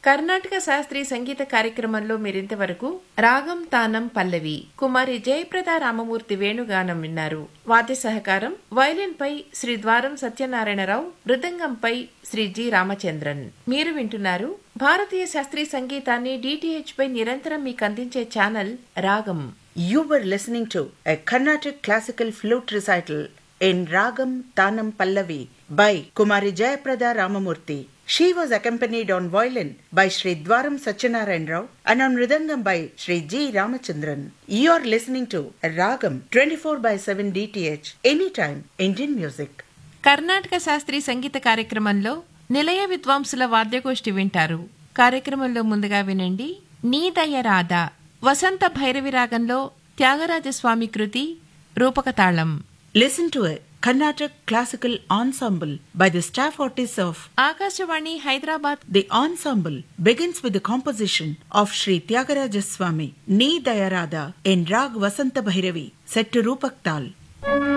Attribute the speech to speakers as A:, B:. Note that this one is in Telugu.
A: కర్ణాటక శాస్త్రీయ సంగీత కార్యక్రమంలో మీరింతవరకు రాగం తానం పల్లవి కుమారి జయప్రద రామమూర్తి వేణుగానం విన్నారు వాద్య సహకారం వయలిన్ పై శ్రీ ద్వారం సత్యనారాయణరావు మృదంగంపై శ్రీ జి రామచంద్రన్ మీరు వింటున్నారు భారతీయ శాస్త్రీయ సంగీతాన్ని డిటిహెచ్ పై నిరంతరం మీకు అందించే ఛానల్ రాగం
B: You were listening to a Carnatic classical flute recital in Ragam Tanam Pallavi by Kumari Jayaprada Ramamurthy. She was accompanied on violin by Sri Dwaram Satyanarayan Rao and on mridangam by Sri G. Ramachandran. You are listening to Ragam 24 by 7 DTH anytime Indian music.
A: Karnataka శాస్త్రీయ సంగీత కార్యక్రమంలో నిలయ విద్వాంసుల వాద్యగోష్ఠి వింటారు కార్యక్రమంలో ముందుగా వినండి నీ దయ రాధా వసంత భైరవి రాగంలో త్యాగరాజస్వామి కృతి రూపకతాళం
B: Listen to a Carnatic classical ensemble by the staff artists of
A: Akashvani Hyderabad
B: The ensemble begins with the composition of Sri Tyagaraja Swami, Ni Dayarada in Rag Vasanta Bhairavi, set to Rupak Tal.